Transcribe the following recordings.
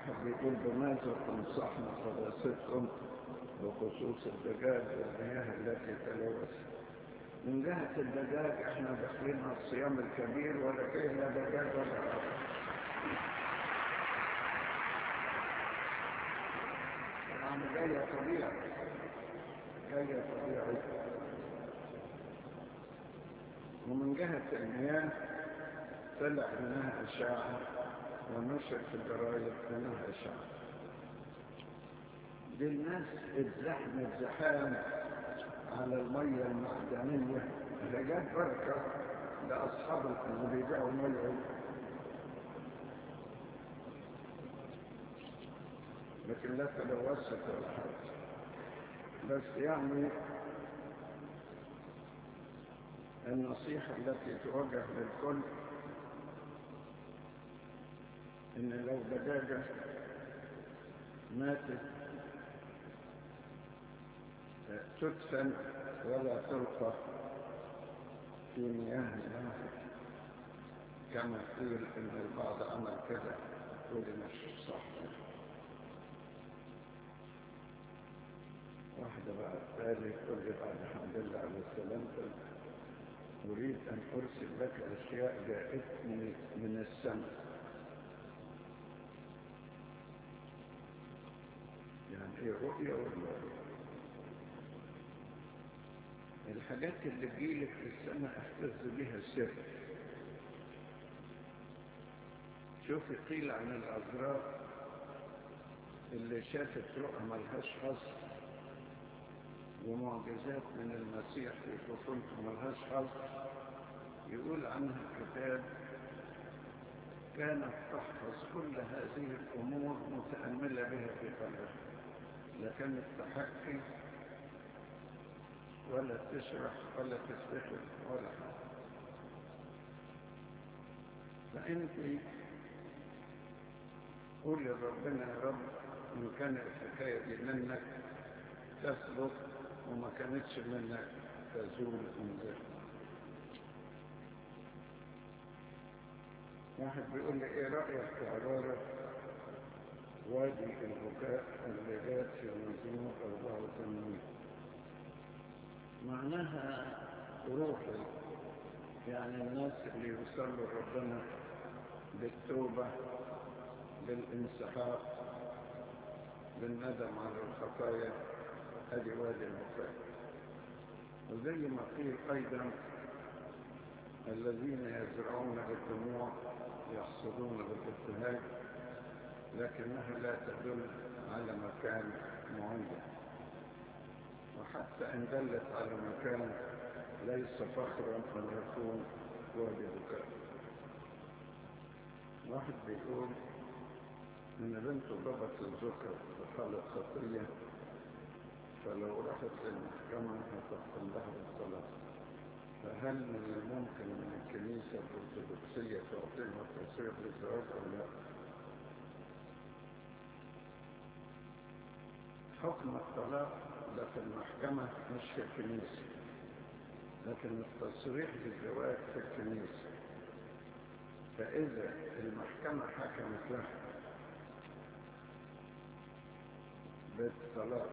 واحد بيقول بماذا تنصحنا قداستكم بخصوص الدجاج والمياه التي تلوثت من جهة الدجاج احنا داخلين على الصيام الكبير ولا فيه لا دجاج ولا عرق يعني جاية طبيعي جاية طبيعي ومن جهة المياه طلع انها اشاعة ونشر في الجرايد انها اشاعة دي الناس الزحم الزحام على المية المعدنية اللي جت بركة لأصحاب اللي بيبيعوا المية لكن لا تلوثت ولا حاجة بس يعني النصيحة التي توجه للكل ان لو دجاجة ماتت تدفن ولا تلقى في مياه النهر كما قيل ان البعض عمل كذا تقول مش صح واحدة بقى الثالث تقول لي بعد الحمد لله على السلامة أريد أن أرسل لك أشياء جاءتني من السماء يعني إيه رؤية ولا الحاجات اللي تجيلك في السماء احتز بها السر شوف قيل عن الأزرار اللي شافت رؤى ملهاش حصر ومعجزات من المسيح في طفولته ملهاش حصر يقول عنها الكتاب كانت تحفظ كل هذه الأمور متأملة بها في قلبها لا كانت تحكي ولا تشرح ولا تفتخر ولا حاجة فأنت قول لربنا يا رب إن كان الحكاية دي منك تثبت وما كانتش منك تزول انذر واحد بيقول لي ايه رأيك في عبارة وادي البكاء اللي جات في مزمور 84 معناها روحي يعني الناس اللي يوصلوا ربنا بالتوبة بالانسحاق بالندم على الخطايا هذه وادي البكاء وزي ما قيل أيضا الذين يزرعون بالدموع يحصدون بالابتهاج لكنها لا تدل على مكان معين وحتى إن دلت على مكان ليس فخرا أن يكون وادي بكاء واحد بيقول إن بنته ضبط الذكر في حالة خطية فلو راحت للمحكمة هتحصل لها الصلاة فهل من الممكن من الكنيسة الأرثوذكسية تعطيها تصريح للزواج أو لا؟ حكم الطلاق ده في المحكمة مش في الكنيسة لكن التصريح للزواج في الكنيسة فإذا المحكمة حكمت لها بالطلاق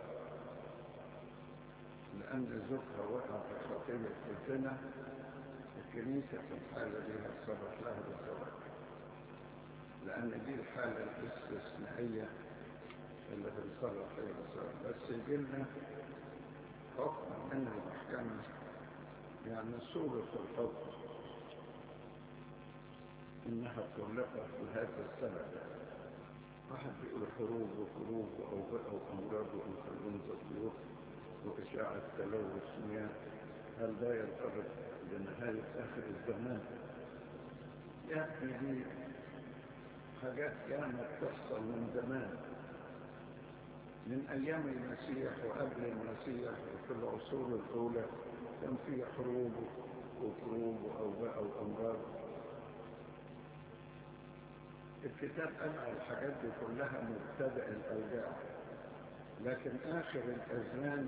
لأن زوجها وقع في خطية الزنا الكنيسة في الحالة دي هتصرف لها بالزواج لأن دي الحالة الاستثنائية اللي بنصرف فيها بالزواج بس يجي لنا حكم من المحكمة يعني صورة الحكم إنها طلقت لهذا السبب واحد بيقول حروب وحروب وأوبئة وأمراض وإنفلونزا الطيور وإشاعة تلوث مياه هل ده يرتبط بنهاية آخر الزمان؟ يعني دي حاجات كانت تحصل من زمان من أيام المسيح وقبل المسيح وفي العصور الأولى كان في حروب وحروب وأوبئة وأمراض الكتاب قال على الحاجات دي كلها مبتدأ الأوجاع لكن آخر الأزمان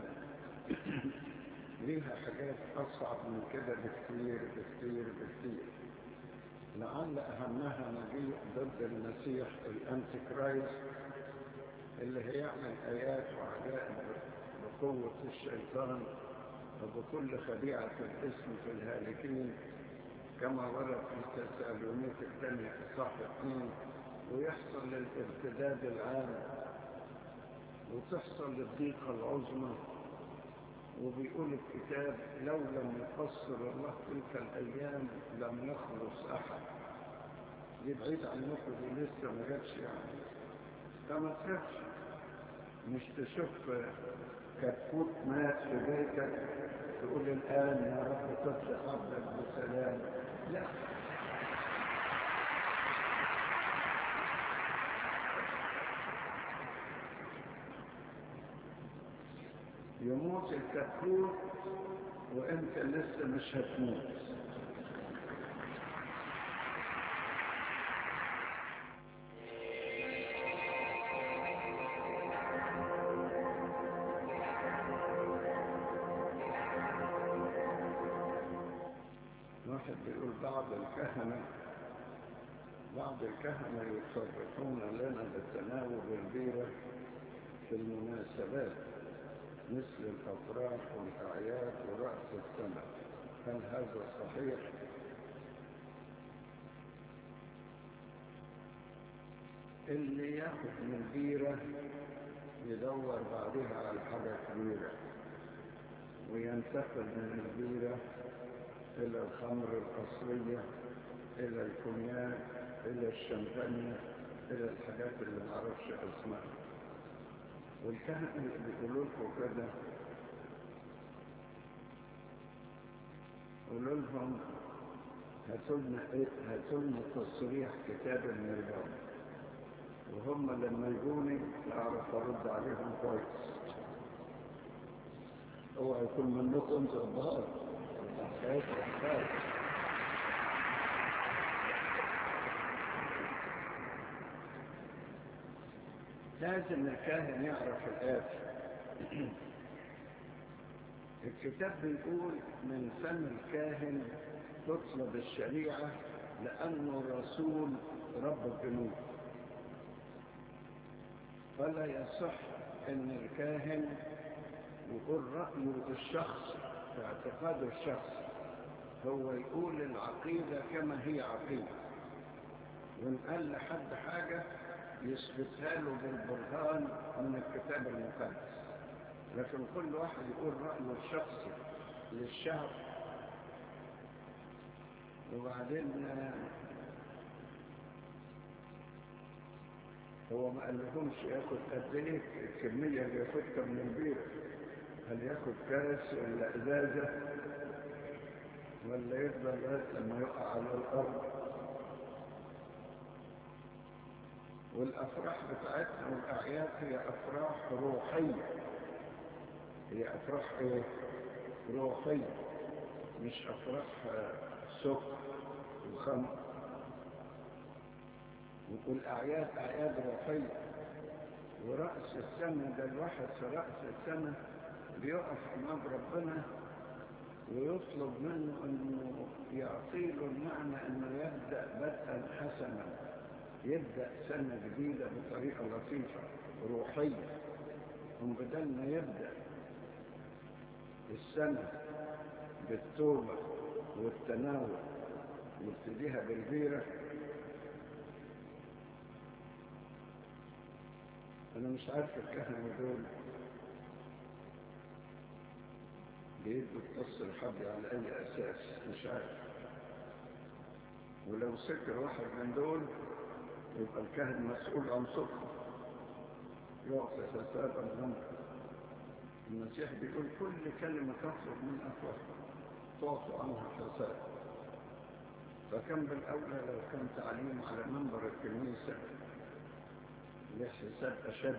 ليها حاجات أصعب من كده بكثير بكثير بكثير لعل أهمها مجيء ضد المسيح الأنتي كرايست اللي هيعمل آيات وعجائب بقوة الشيطان وبكل خديعة الاسم في الهالكين كما ورد في تسألونيك الثانية في صح اثنين ويحصل للارتداد العام وتحصل للضيقة العظمى وبيقول الكتاب لو لم يقصر الله تلك الأيام لم يخلص أحد دي بعيد عنكم دي لسه ما جاتش يعني فما تخافش مش تشوف كتكوت مات في بيتك تقول الآن يا رب تفتح عبدك بسلام لا يموت الكتكوت وانت لسه مش هتموت واحد بيقول بعض الكهنة بعض الكهنة يصرفون لنا بالتناول البيرة في المناسبات مثل الأفراح والأعياد ورأس السنة هل هذا صحيح؟ اللي ياخد من بيرة يدور بعدها على حاجة كبيرة وينتقل من البيرة إلى الخمر الأصلية إلى الكونياك إلى الشمبانيا إلى الحاجات اللي معرفش اسمها والكهنة اللي بيقولوا لكم كده قولوا لهم هاتوا لنا ايه هاتوا لنا تصريح كتاب من الباب وهم لما يجوني اعرف ارد عليهم كويس اوعى يكون منكم انتوا الظهر خايف خايف لازم الكاهن يعرف الآتي الكتاب بيقول من فم الكاهن تطلب الشريعة لأنه رسول رب الجنود فلا يصح أن الكاهن يقول رأيه الشخص في اعتقاده الشخصي هو يقول العقيدة كما هي عقيدة وإن قال لحد حاجة يثبتها له بالبرهان من الكتاب المقدس لكن كل واحد يقول رأيه الشخصي للشعب وبعدين هو ما قال لهمش ياخد قد ايه الكمية اللي ياخدها من البيرة هل ياخد كاس ولا ازازة ولا يفضل لغاية لما يقع على الارض والافراح بتاعتنا والاعياد هي افراح روحية هي افراح ايه روحية مش افراح سكر وخمر والأعياد أعياد روحية ورأس السنة ده الواحد في رأس السنة بيقف أمام ربنا ويطلب منه أنه يعطيله المعنى أنه يبدأ بدءا حسنا يبدأ سنة جديدة بطريقة لطيفة روحية ومن بدل ما يبدأ السنة بالتوبة والتناول ويبتديها بالبيرة أنا مش عارف الكهنة دول بيدوا القص الحب على أي أساس مش عارف ولو سكر واحد من دول يبقى الكاهن مسؤول عن صدقه يعطي حسابا عنه المسيح بيقول كل كلمة تخرج من أفواهكم تعطوا عنها حساب فكم بالأولى لو كان تعليم على منبر الكنيسة لحساب أشد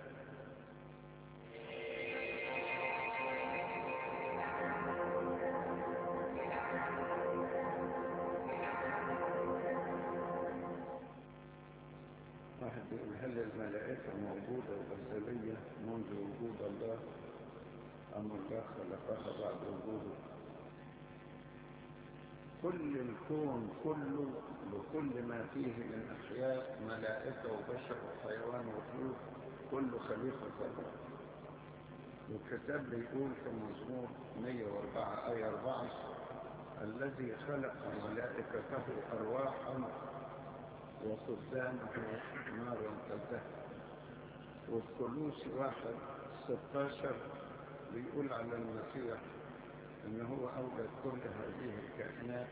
واحد يقول هل الملائكة موجودة وأزلية منذ وجود الله أم الله خلقها بعد وجوده كل الكون كله بكل ما فيه من أحياء ملائكة وبشر وحيوان وطيور كله خليفة الله والكتاب بيقول في مزمور 104 آية 4 الذي خلق ملائكته أرواحا وخدامه نارا تلتهب وفي كلوس واحد 16 بيقول على المسيح ان هو اوجد كل هذه الكائنات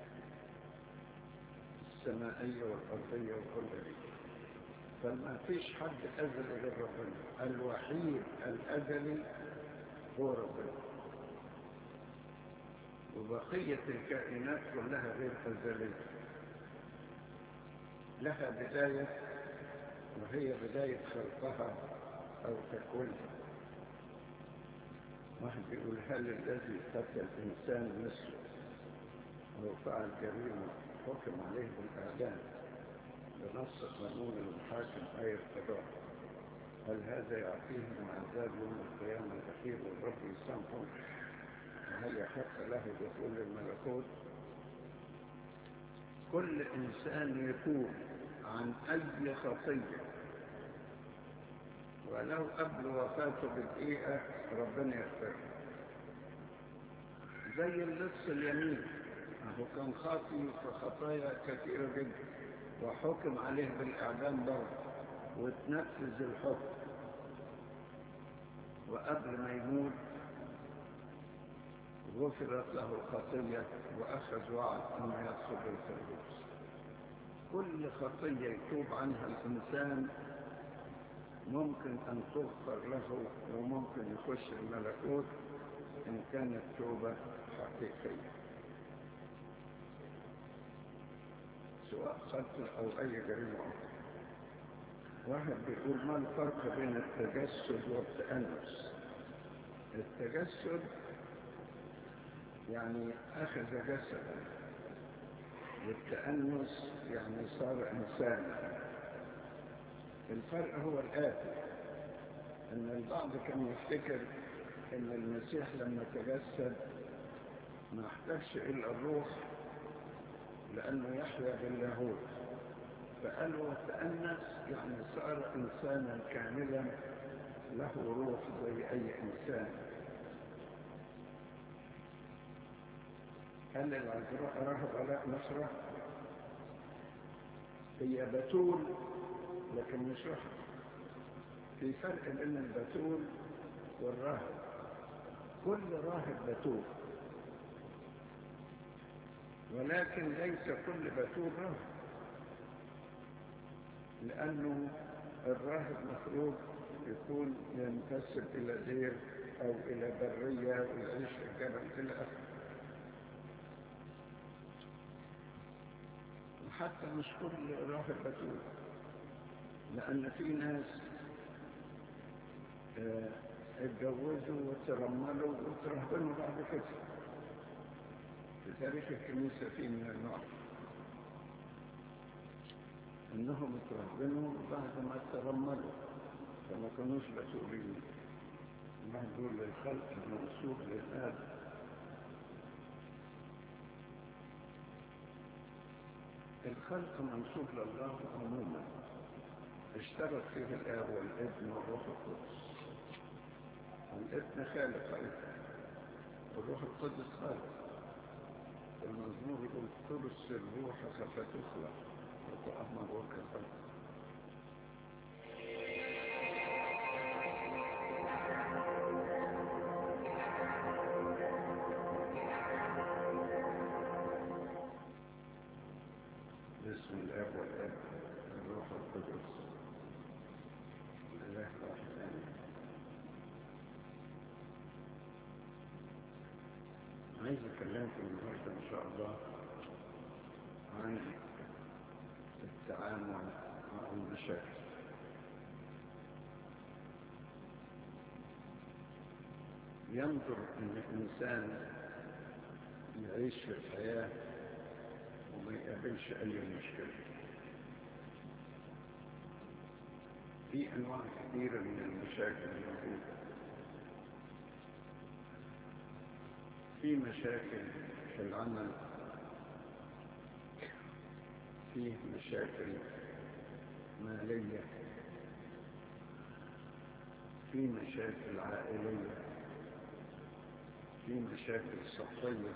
السمائية والأرضية وكل شيء فما فيش حد أزلي غير ربنا الوحيد الأزلي هو ربنا وبقية الكائنات كلها غير أزلية لها بداية وهي بداية خلقها أو تكوينها واحد يقول هل الذي قتل إنسان مثله أو فعل جريمة حكم عليه بالإعدام بنص قانون المحاكم آية 11 هل هذا يعطيه من عذاب يوم القيامة الأخير والرب يسامحه وهل يحق له دخول الملكوت كل إنسان يتوب عن أي خطية ولو قبل وفاته بدقيقة ربنا يغفر زي اللص اليمين هو كان خاطي في خطايا كثيرة جدا وحكم عليه بالإعدام برضه وتنفذ الحكم وقبل ما يموت غفرت له الخطية وأخذ وعد أنه يدخل الفردوس كل خطية يتوب عنها الإنسان ممكن أن تغفر له وممكن يخش الملكوت إن كانت توبة حقيقية سواء قتل أو أي جريمة أخرى واحد بيقول ما الفرق بين التجسد والتأنس التجسد يعني أخذ جسدا والتأنس يعني صار إنسانا الفرق هو الآتي أن البعض كان يفتكر أن المسيح لما تجسد ما احتاجش إلا الروح لأنه يحيا باللاهوت فقال وتأنس يعني صار إنسانا كاملا له روح زي أي إنسان هل العذراء رهب لا نصرة هي بتول لكن مش رهب في فرق بين البتول والراهب كل راهب بتول ولكن ليس كل بتول راهب لأنه الراهب مفروض يكون ينتسب إلى دير أو إلى برية ويعيش في الجبل إلى آخره وحتى مش كل راهب بتول لأن في ناس اه اتجوزوا وترملوا وترهبنوا بعد كده في تاريخ الكنيسة في من النوع انهم اترهبنوا بعد ما ترملوا فما كانوش مسؤولين مهدول للخلق المنسوب للآدم الخلق منسوب لله عموما اشترك فيه الآب والابن والروح القدس الابن خالق أيضا والروح القدس خالق المزمور يقول ترس الروح فتخلق وتأمر وكفر بسم الاب والاب الروح القدس الاله الواحد امين عايز اكلمكم النهارده ان شاء الله عن التعامل مع المشاكل ينظر ان الانسان يعيش في الحياه وما يقابلش أي مشكلة في أنواع كثيرة من المشاكل الموجودة في مشاكل في العمل فيه مشاكل مالية في مشاكل عائلية في مشاكل صحية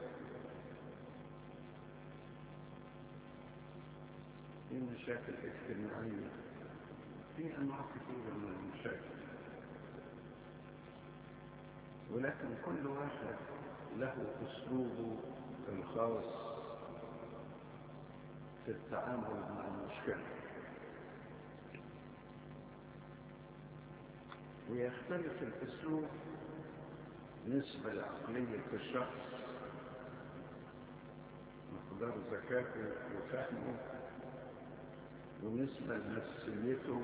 في مشاكل اجتماعية في أنواع كثيرة من المشاكل ولكن كل واحد له أسلوبه الخاص في التعامل مع المشكلة ويختلف الأسلوب نسبة لعقلية الشخص مقدار ذكائه وفهمه ونسبة لنفسيته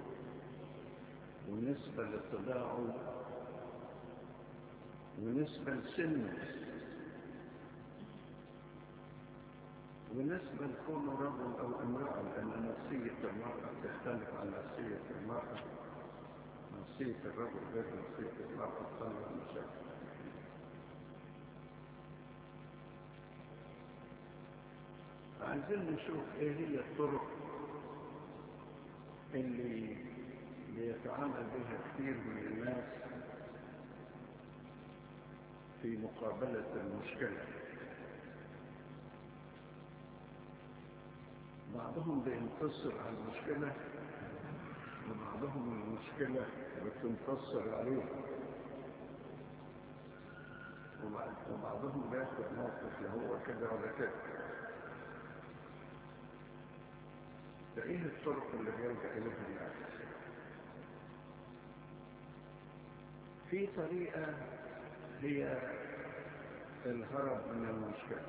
ونسبة لطباعه ونسبة لسنه ونسبة لكونه رجل أو امرأة لأن نفسية المرأة تختلف عن نفسية المرأة نفسية الرجل غير نفسية المرأة تطلع مشاكل عايزين نشوف ايه هي الطرق اللي بيتعامل بها كثير من الناس في مقابلة المشكلة بعضهم بينتصر على المشكلة وبعضهم المشكلة بتنتصر عليه وبعضهم بياخد موقف لا هو كده ولا كده فايه الطرق اللي بيلجأ اليها الناس في طريقة هي الهرب من المشكلة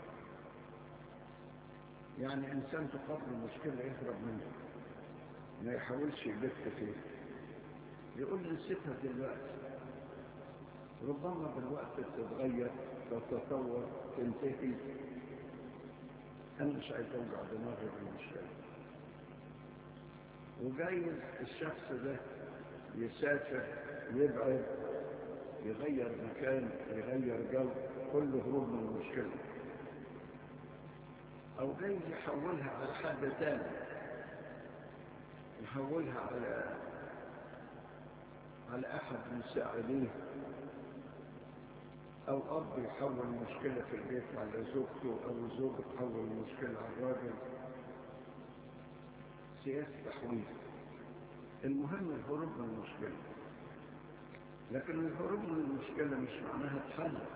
يعني إنسان تقابل المشكلة يهرب منها ما يحاولش يلف فيها يقول نسيتها دلوقتي ربما بالوقت تتغير تتطور تنتهي أنا مش عايز أوجع دماغي بالمشكلة وجايز الشخص ده يسافر يبعد يغير مكان يغير جو كله هروب من المشكلة أو جايز يحولها على حد تاني يحولها على على أحد مساعديه أو أب يحول مشكلة في البيت على زوجته أو زوجة تحول مشكلة على الراجل سياسة تحويل المهم الهروب من المشكلة لكن الهروب من المشكلة مش معناها تحلت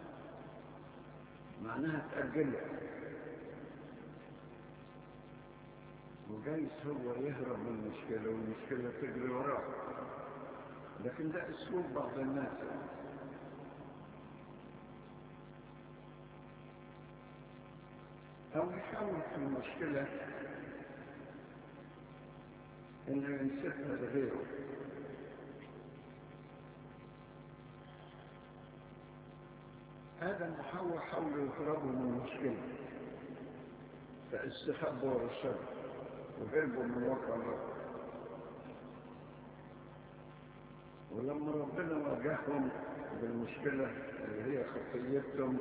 معناها تأجلها وجايز هو يهرب من المشكلة والمشكلة تجري وراه لكن ده اسلوب بعض الناس أو يحاول في المشكلة إنه ينسبها لغيره آدم وحواء حاولوا يهربوا من المشكلة فاستخبوا ورا الشر وهربوا من واقع الرب ولما ربنا واجههم بالمشكلة اللي هي خطيتهم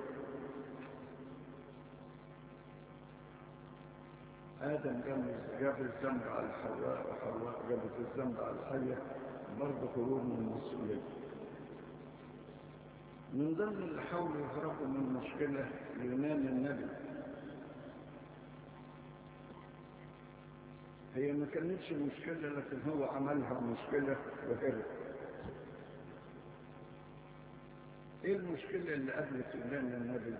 آدم جاب الذنب على حواء وحواء جابت الذنب على الحية برضه هروب من المسؤولية من ضمن اللي حاولوا يهربوا من المشكلة يونان النبي هي ما كانتش مشكلة لكن هو عملها مشكلة وهرب ايه المشكلة اللي قابلت يونان النبي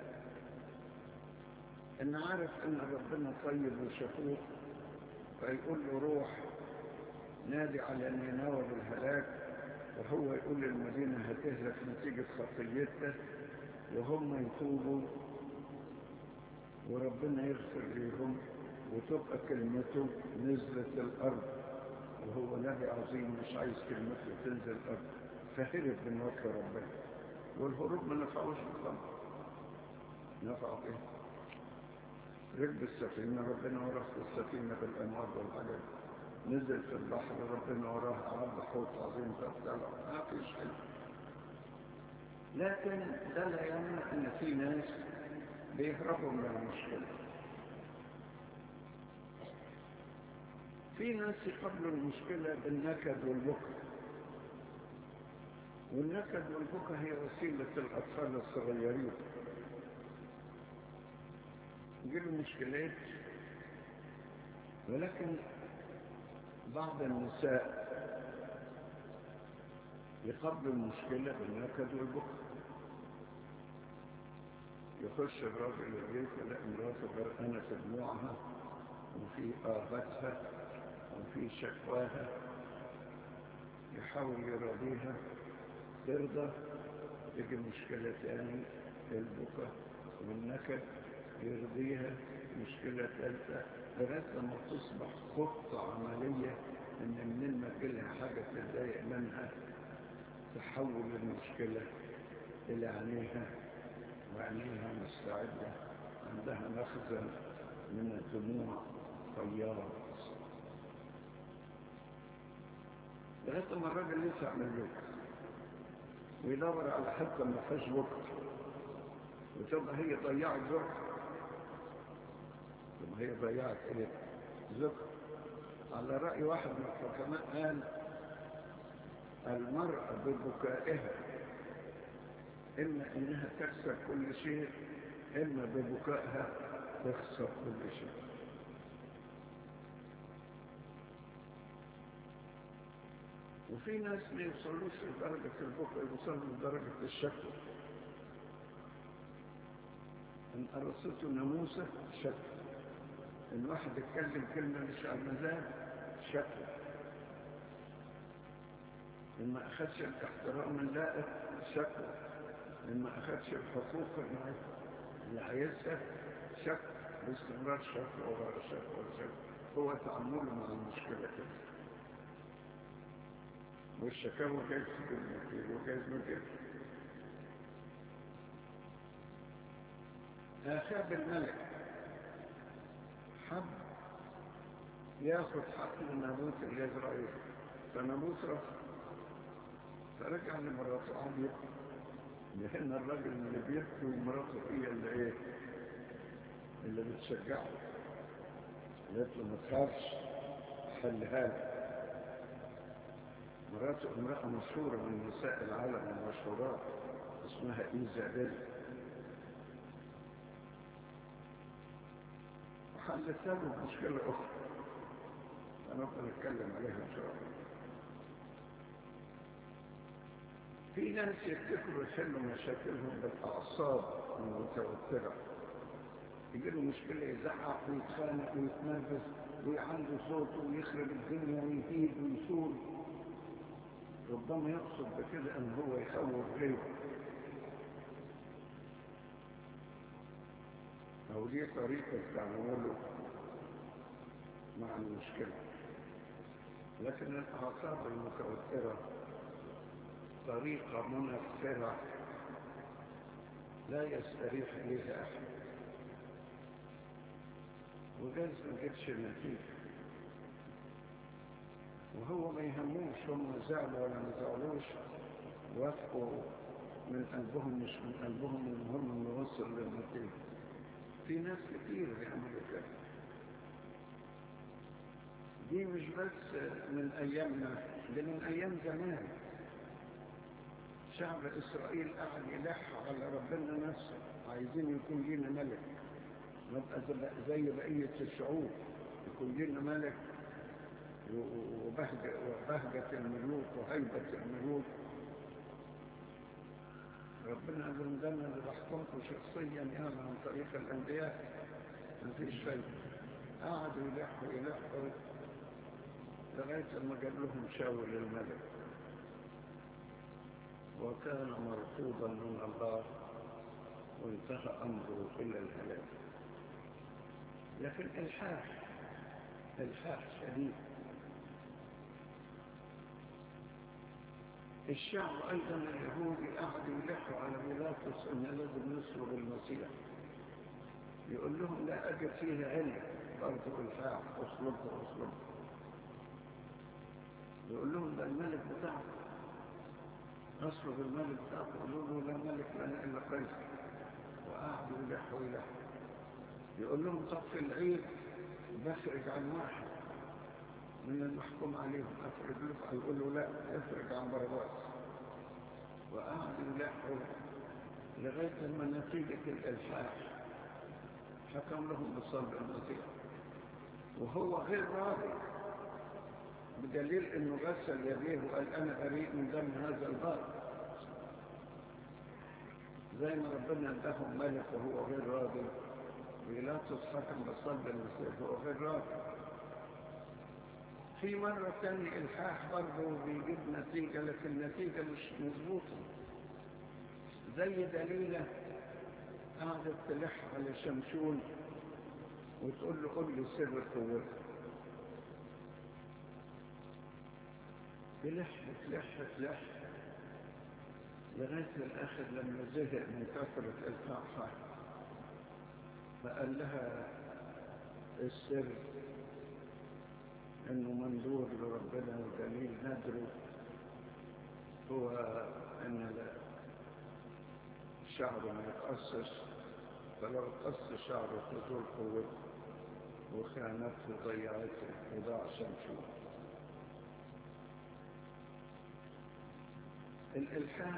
ان عارف ان ربنا طيب وشفوق فيقول له روح نادي على نينوى بالهلاك وهو يقول المدينة هتهلك نتيجة خطيتها وهم يتوبوا وربنا يغفر ليهم وتبقى كلمته نزلت الأرض وهو نبي عظيم مش عايز كلمته تنزل الأرض فهرب من وجه ربنا والهروب ما نفعوش الخمر نفعوا ايه ركب السفينة ربنا وراه السفينة بالأنوار والحاجات نزل في البحر ربنا وراه عرض حوت عظيم تطلع ما فيش حاجة لكن ده لا يمنع ان في ناس بيهربوا من المشكلة في ناس يقابلوا المشكلة بالنكد والبكاء والنكد والبكاء هي وسيلة الأطفال الصغيرين يجيلوا مشكلات ولكن بعض النساء يقابلوا المشكلة بالنكد والبكاء يخش الراجل البيت يلاقي مراته غرقانة في دموعها وفي آهتها وفي شكواها يحاول يراضيها ترضى تيجي مشكلة تاني البكاء والنكد يرضيها مشكلة ثالثة لغاية لما تصبح خطة عملية إن منين ما تجيلها حاجة تتضايق منها تحول المشكلة إلى عينيها وعينيها مستعدة عندها مخزن من الدموع طيارة لغاية ما الراجل يسع من الوقت ويدور على حتة ما فيهاش وقت وتبقى هي ضيعت وقت طب هي ضيعت ايه ذكر على رأي واحد من الحكماء قال المرأة ببكائها إما إنها تكسب كل شيء إما ببكائها تخسر كل شيء وفي ناس ما يوصلوش لدرجة البكاء يوصلوا لدرجة الشكوى إن أرسلت ناموسة شكوى إن واحد يتكلم كلمة مش على المزاج شكوى إن ما أخدش الاحترام اللائق شكوى إن ما أخدش الحقوق اللي عايزها شكوى باستمرار شكوى ورا شكوى ورا شكوى هو تعامله مع المشكلة كده والشكاوى جايز في المكيل وجايز من كده آخاب الملك حب ياخد حق الناموس الإسرائيلي فناموس رفض فرجع لمراته قعد يبكي لأن الراجل اللي بيبكي ومراته هي اللي إيه اللي بتشجعه قالت له ما تخافش حلها لك مراته امرأة مشهورة من نساء العالم المشهورات اسمها إيزابيل وحلت له مشكلة أخرى سنبقى نتكلم عليها إن شاء الله في ناس يفتكروا يحلوا مشاكلهم بالأعصاب المتوترة يجي له مشكلة يزعق ويتخانق ويتنرفز ويعلي صوته ويخرب الدنيا ويهيج ويسول ربما يقصد بكده ان هو يخوف غيره او دي طريقة تعامله مع المشكلة لكن الاعصاب المتوترة طريقة منفرة لا يستريح إليها أحد وجاز ما جبش النتيجة وهو ما يهموش هم زعلوا ولا ما زعلوش وافقوا من قلبهم مش من قلبهم المهم انه يوصل للنتيجة في ناس كتير بيعملوا كده دي مش بس من ايامنا دي من ايام زمان شعب اسرائيل قاعد يلح على ربنا نفسه عايزين يكون لينا ملك نبقى زي بقية الشعوب يكون لينا ملك وبهجة, وبهجة الملوك وهيبة الملوك ربنا قال لهم ده انا اللي بحكمكم شخصيا يعني عن طريق الانبياء مفيش فايدة قعدوا يلحوا يلحوا لغاية لما جاب لهم شاول الملك وكان مرفوضا من الله وانتهى امره الى الهلاك لكن الحاح الحاح شديد الشعب أيضا اليهودي قعدوا يلحوا على بيلاطس أن لازم نصلب المسيح يقول لهم لا أجد فيه علم برضه الفاع أصلبه أصلبه يقول لهم ده الملك بتاعكم أصلب الملك بتاعكم يقولوا له لا ملك لنا إلا قيصر وقعدوا يلحوا يلحوا يقول لهم طب في العيد بخرج عن واحد من المحكوم عليهم أفرج له يقول له لا افرج عن برداس وقعدوا يلحوا لغاية ما نتيجة الإلحاح حكم لهم بالصلب المسيح وهو غير راضي بدليل انه غسل يديه وقال انا بريء من دم هذا البار زي ما ربنا اداهم ملك وهو غير راضي بيلاطس حكم بالصلب المسيح وهو غير راضي في مرة تانية الحاح برضه بيجيب نتيجة لكن النتيجة مش مظبوطة زي دليلة قعدت تلح على شمشون وتقول له قول لي سر قوتك تلح تلح تلح لغاية الآخر لما زهق من كثرة الفاحة فقال لها السر انه منظور لربنا ودليل ندره هو ان الشعر ما يتقصش فلو قص شعره تزول قوته وخانته ضيعته وضاع شمشوه الإلحاح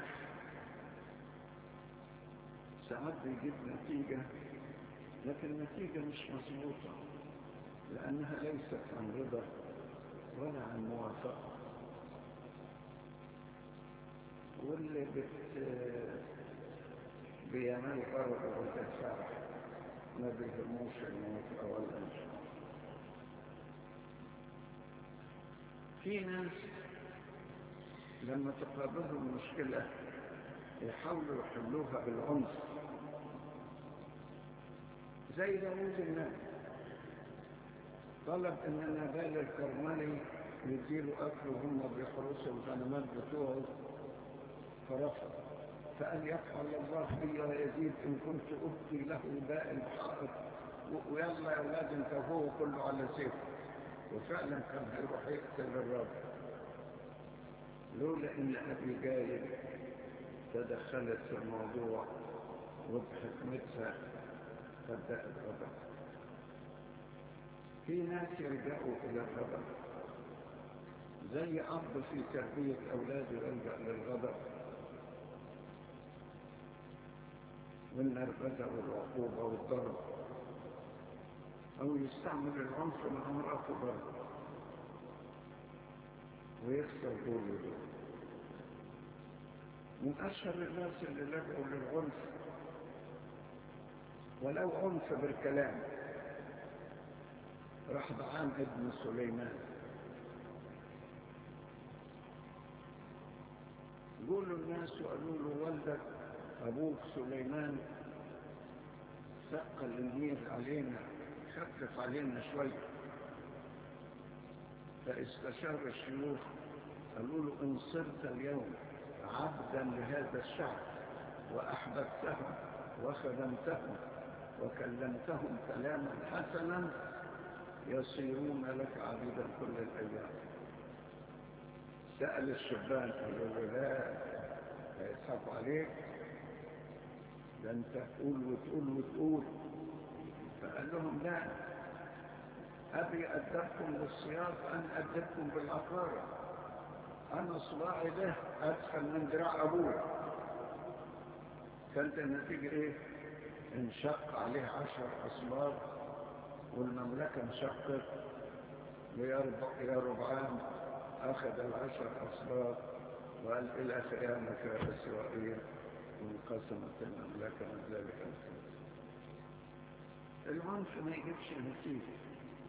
ساعات بيجيب نتيجة لكن النتيجة مش مظبوطة لأنها ليست عن رضا ولا عن موافقة واللي بت بينال غرض وتدفع ما بيهموش الموافقة ولا مش في ناس لما تقابلهم مشكلة يحاولوا يحلوها بالعنف زي داوود النبي طلب ان نبال الكرملي يديله اكل وهم بيحرسوا الغنمات بتوعه فرفض فقال يفعل الله بي ويزيد ان كنت ابقي له باء الحائط ويلا يا اولاد انت هو كله على سيف وفعلا كان هيروح يقتل الراجل لولا ان ابي جايب تدخلت في الموضوع وبحكمتها بدأت غضب في ناس يلجأوا إلى الغضب زي أب في تربية أولاده يلجأ للغضب والنرفزة والعقوبة والضرب أو يستعمل العنف مع امرأته برضه ويخسر دول دول من أشهر الناس اللي لجأوا للعنف ولو عنف بالكلام رحبعان ابن سليمان يقولوا الناس وقالوا له والدك أبوك سليمان ثقل النير علينا خفف علينا شوية فاستشار الشيوخ قالوا له إن صرت اليوم عبدا لهذا الشعب وأحببتهم وخدمتهم وكلمتهم كلاما حسنا يصيرون لك عبيدا كل الأيام سأل الشبان قالوا له لا هيضحكوا عليك ده انت تقول وتقول وتقول فقال لهم لا أبي أدبكم بالصياغ أن أدبكم بالعقارة أنا صباعي ده أدخل من دراع أبوه كانت النتيجة إيه؟ انشق عليه عشر أصبار والمملكة انشقت ليربعان أخذ العشر أصبار وقال إلى خيانة إسرائيل وانقسمت المملكة من ذلك الخمس العنف ما يجيبش النتيجة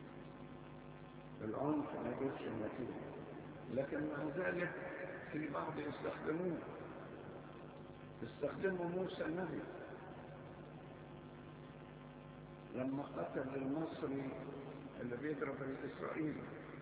العنف ما يجيبش النتيجة لكن مع ذلك في بعض يستخدموه استخدموا موسى النبي لما قتل المصري اللي بيضرب الإسرائيلي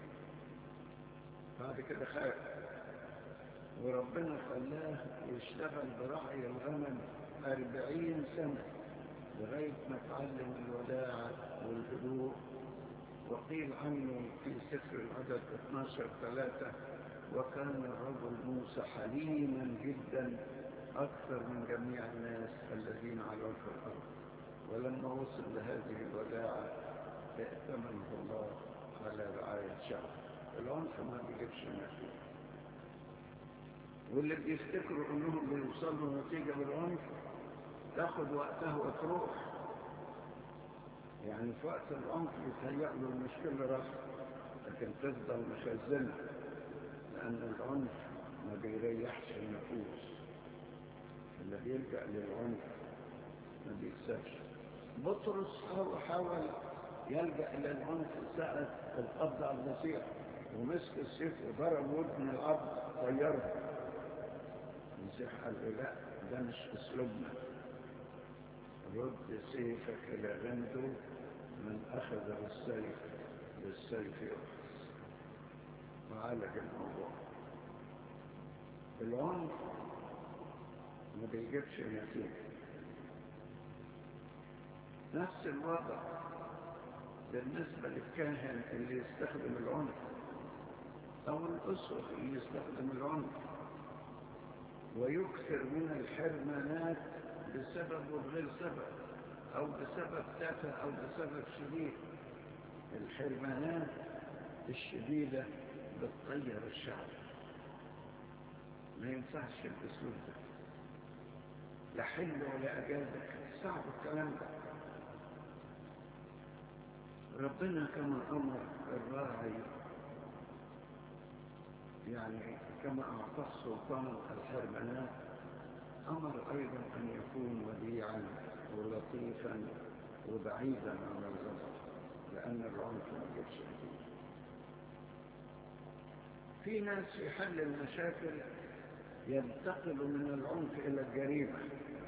بعد كده خاف وربنا خلاه يشتغل برعي الغنم أربعين سنة لغاية ما اتعلم الوداع والهدوء وقيل عنه في سفر العدد 12 ثلاثة وكان الرجل موسى حليما جدا أكثر من جميع الناس الذين على وجه الأرض ولما وصل لهذه الوداعة ائتمنه الله على رعاية شعبه العنف ما بيجيبش نتيجة واللي بيفتكروا انهم بيوصلوا نتيجة بالعنف تاخد وقتها وتروح يعني في وقت العنف يتهيأ له المشكلة رفع لكن تفضل مخزنة لأن العنف ما بيريحش النفوس اللي بيلجأ للعنف ما بيكسبش بطرس هو حاول يلجأ إلى العنف ساعة القبض على المسيح ومسك السيف وضرب ودن العبد طيرها المسيح قال له لا ده مش اسلوبنا رد سيفك الى غنده من اخذ بالسيف بالسيف يؤخذ وعالج الموضوع العنف ما بيجيبش نتيجه نفس الوضع بالنسبة للكاهن اللي يستخدم العنف أو الأسر اللي يستخدم العنف ويكثر من الحرمانات بسبب وغير سبب أو بسبب تافه أو بسبب شديد الحرمانات الشديدة بتطير الشعب ما ينفعش الأسلوب ده لا حل ولا أجازك صعب الكلام ده ربنا كما أمر الراعي يعني كما أعطى السلطان الحرمانات أمر أيضا أن يكون وديعا ولطيفا وبعيدا عن الغضب لأن العنف ما يجيبش نتيجة في ناس في حل المشاكل ينتقل من العنف إلى الجريمة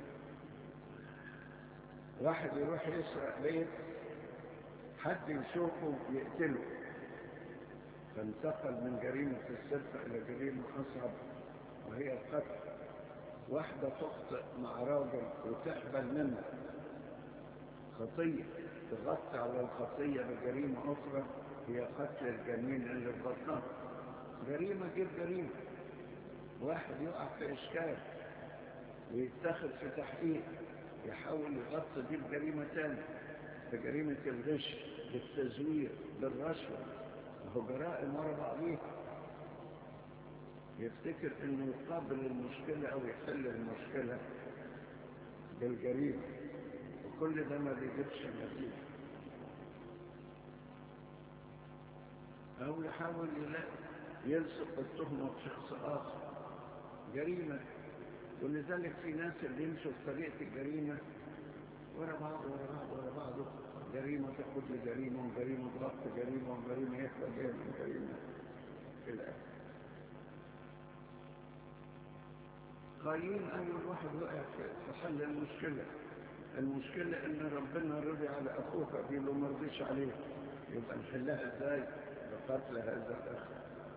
واحد يروح يسرق بيت حد يشوفه يقتله فانتقل من جريمة السرقة إلى جريمة أصعب وهي القتل واحدة تخطئ مع راجل وتحبل منه خطية تغطي على الخطية بجريمة أخرى هي قتل الجنين اللي في بطنها جريمة جيب جريمة واحد يقع في إشكال ويتخذ في تحقيق يحاول يغطي دي بجريمة تانية بجريمة الغش بالتزوير بالرشوة وهو جرائم ورا بعضيها يفتكر انه يقابل المشكلة او يحل المشكلة بالجريمة وكل ده ما بيجيبش نتيجة او يحاول يلصق التهمة بشخص اخر جريمة ولذلك في ناس اللي يمشوا في طريقة الجريمة ورا بعض ورا بعض ورا بعض جريمة تاخد لجريمة وجريمة ضغط جريمة وجريمة يخلق جاي من جريمة في الآخر قايين أول واحد وقع في حل المشكلة المشكلة إن ربنا رضي على أخوك دي لو ما رضيش عليه يبقى نحلها إزاي بقتل هذا الأخ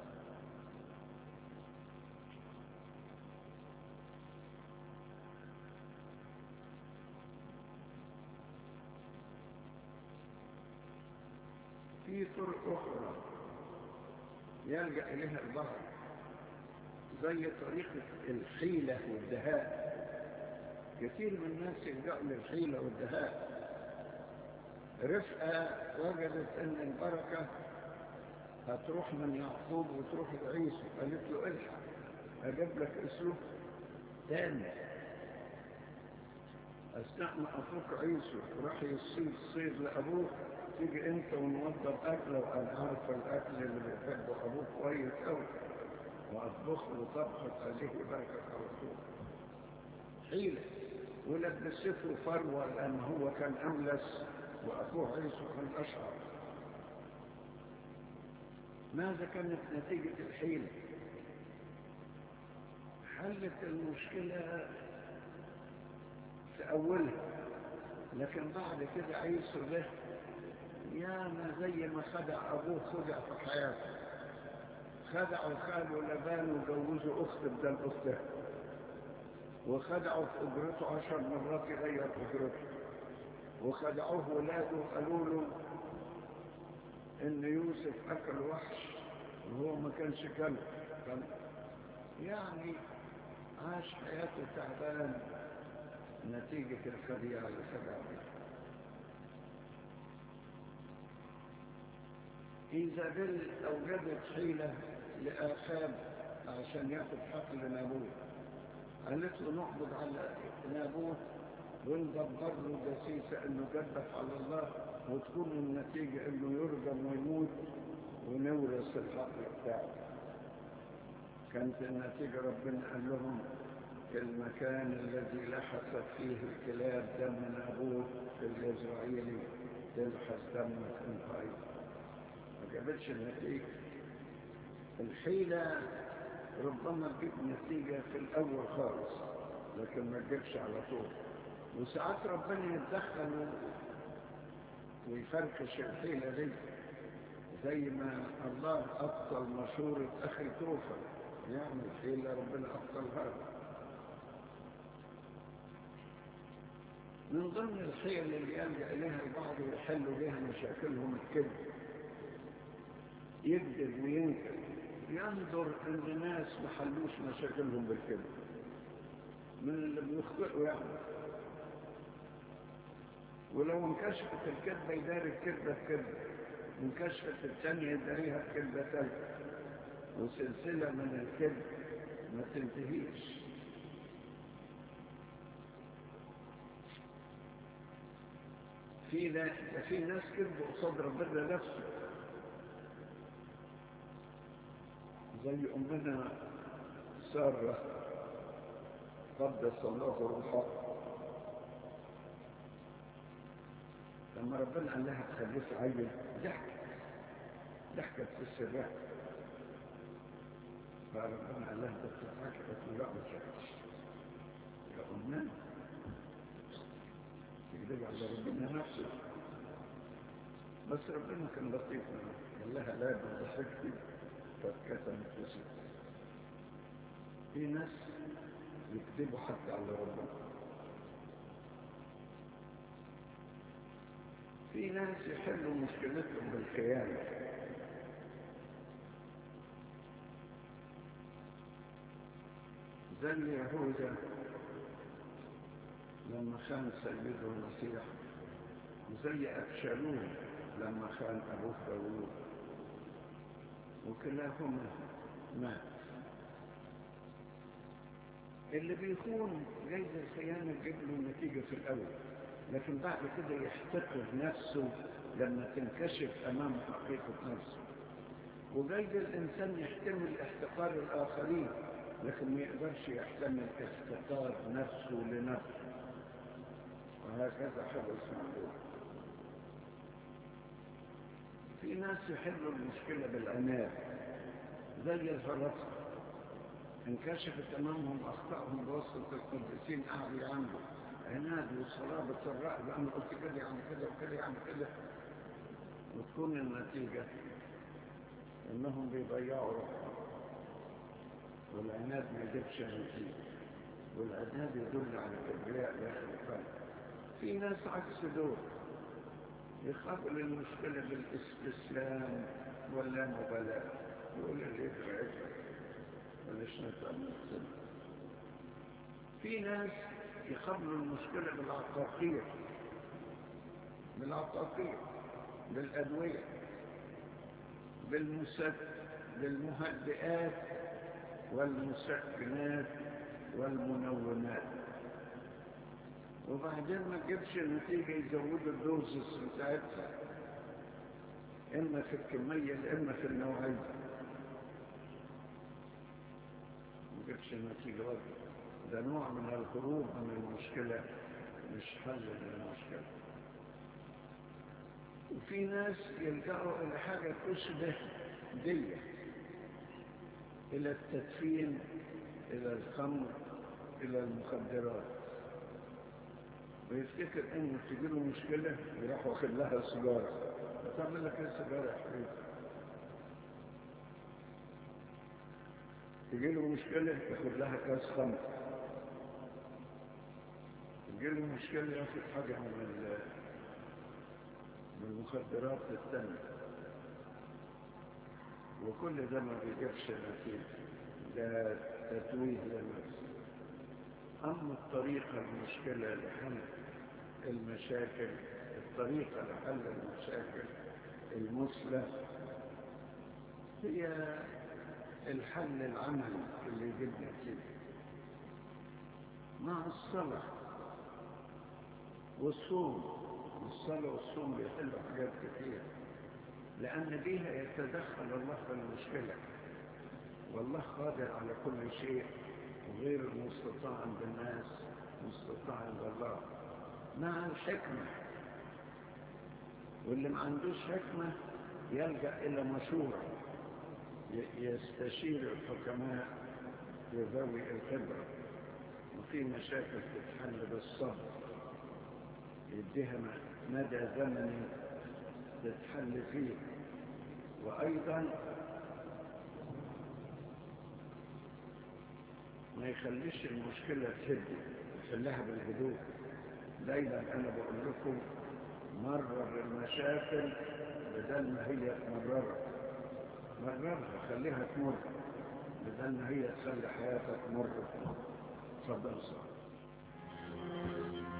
في طرق أخرى يلجأ إليها البعض زي طريقة الحيلة والدهاء كثير من الناس يلجأوا للحيلة والدهاء رفقة وجدت أن البركة هتروح من يعقوب وتروح لعيسى قالت له الحق أجيب لك أسلوب تاني أثناء ما أخوك عيسى راح يصيد صيد لأبوك تيجي أنت ونوضب أكله وأنا عارف الأكل اللي بيحبه أبوك كويس أوي وأطبخ له طبخة عليه بركة على طول حيلة ولبسته فروة لأن هو كان أملس وأخوه عيسى كان أشعر ماذا كانت نتيجة الحيلة حلت المشكلة في أولها لكن بعد كده عيسى ده يا ما زي ما خدع أبوه خدع في حياته خدعوا خاله لبان وجوزوا أخت بدل أختها وخدعوا في أجرته عشر مرات يغير أجرته وخدعوه ولاده وقالوا له إن يوسف أكل وحش وهو ما كانش كلب كان يعني عاش حياته تعبان نتيجة الخديعة اللي خدع بيها إيزابيل أوجدت حيلة لآخاب عشان ياخد حقل نابوت قالت له نقبض على نابوت وندبر له دسيسة انه جدف على الله وتكون النتيجة انه يرجم ويموت ونورث الحقل بتاعه كانت النتيجة ربنا قال لهم المكان الذي لحست فيه الكلاب دم نابوت في الإسرائيلي تلحس دمك انت ايضا ما جابتش النتيجة الحيلة ربما تجيب نتيجة في الأول خالص لكن ما تجيبش على طول وساعات ربنا يتدخل ويفركش الحيلة دي زي ما الله أبطل مشورة أخي توفى يعمل حيلة ربنا أبطلها له من ضمن الحيل اللي يلجأ إليها البعض يحلوا بها مشاكلهم الكذب يكذب وينكر ينظر ان الناس ما حلوش مشاكلهم بالكذب من اللي بيخطئوا يعني ولو انكشفت الكذبة يداري الكذبة بكذبة انكشفت الثانية يداريها بكذبة ثالثة وسلسلة من الكذب ما تنتهيش في ناس في ناس كذب قصاد ربنا نفسه زي أمنا سارة قدس الله روحها لما ربنا قال لها تخليك عيل ضحكت ضحكت في السباق فربنا قال لها تضحك قالت له لا ما تضحكش يا أمنا تكذب على ربنا نفسه بس ربنا كان لطيف قال لها لا ضحكتي فاتكتمت وسط في ناس يكذبوا حتى على ربنا في ناس يحلوا مشكلتهم بالخيانة زي يهوذا لما خان سيده المسيح وزي أبشالوم لما خان أبوه داوود وكلاهما مات اللي بيخون جايز الخيانة تجيب له النتيجة في الأول لكن بعد كده يحتقر نفسه لما تنكشف أمام حقيقة نفسه وجايز الإنسان يحتمل احتقار الآخرين لكن ما يقدرش يحتمل احتقار نفسه لنفسه وهكذا حدث معلوم في ناس يحلوا المشكلة بالعناد زي الفلاسفة انكشفت امامهم اخطائهم بواسطة القديسين قعدوا يعملوا عناد وصلابة الرأي انا قلت كده يعني كده وكده يعني كده وتكون النتيجة انهم بيضيعوا روحهم والعناد ما يجيبش نتيجة والعناد يدل على كبرياء داخل القلب في ناس عكس دول يقابل المشكلة بالاستسلام ولا مبالاة يقول اللي يدري عجل وليش نتعلم في ناس يقابلوا المشكلة بالعقاقير بالعقاقير بالأدوية بالمسد بالمهدئات والمسكنات والمنومات وبعدين ما تجيبش النتيجة يزودوا الدوزس بتاعتها إما في الكمية إما في النوعية ما تجيبش النتيجة برضه ده نوع من الهروب من المشكلة مش حل للمشكلة وفي ناس يلجأوا إلى حاجة تشبه دية إلى التدفين إلى الخمر إلى المخدرات ويفتكر إن تجي له مشكلة يروح واخد لها سيجارة بتعمل لك ايه سيجارة يا حبيبي تجي له مشكلة ياخد لها كاس خمر تجي له مشكلة ياخد حاجة من من المخدرات الثانية وكل ده ما بيجيبش نتيجة ده تتويه للنفس أما الطريقة المشكلة لحل المشاكل الطريقة لحل المشاكل المثلى هي الحل العملي اللي يجيبنا كده مع الصلاة والصوم الصلاة والصوم بيحلوا حاجات كتير لأن بيها يتدخل الله في المشكلة والله قادر على كل شيء وغير المستطاع عند الناس مستطاع عند الله مع الحكمة واللي ما عندوش حكمة يلجأ إلى مشورة يستشير الحكماء لذوي الخبرة وفي مشاكل تتحل بالصبر يديها مدى زمني تتحل فيه وأيضا ما يخليش المشكلة تهد يحلها بالهدوء دايما أنا بقول لكم مرر المشاكل بدل ما هي تمررها مررها خليها تمر بدل ما هي تخلي حياتك مر تفضل صح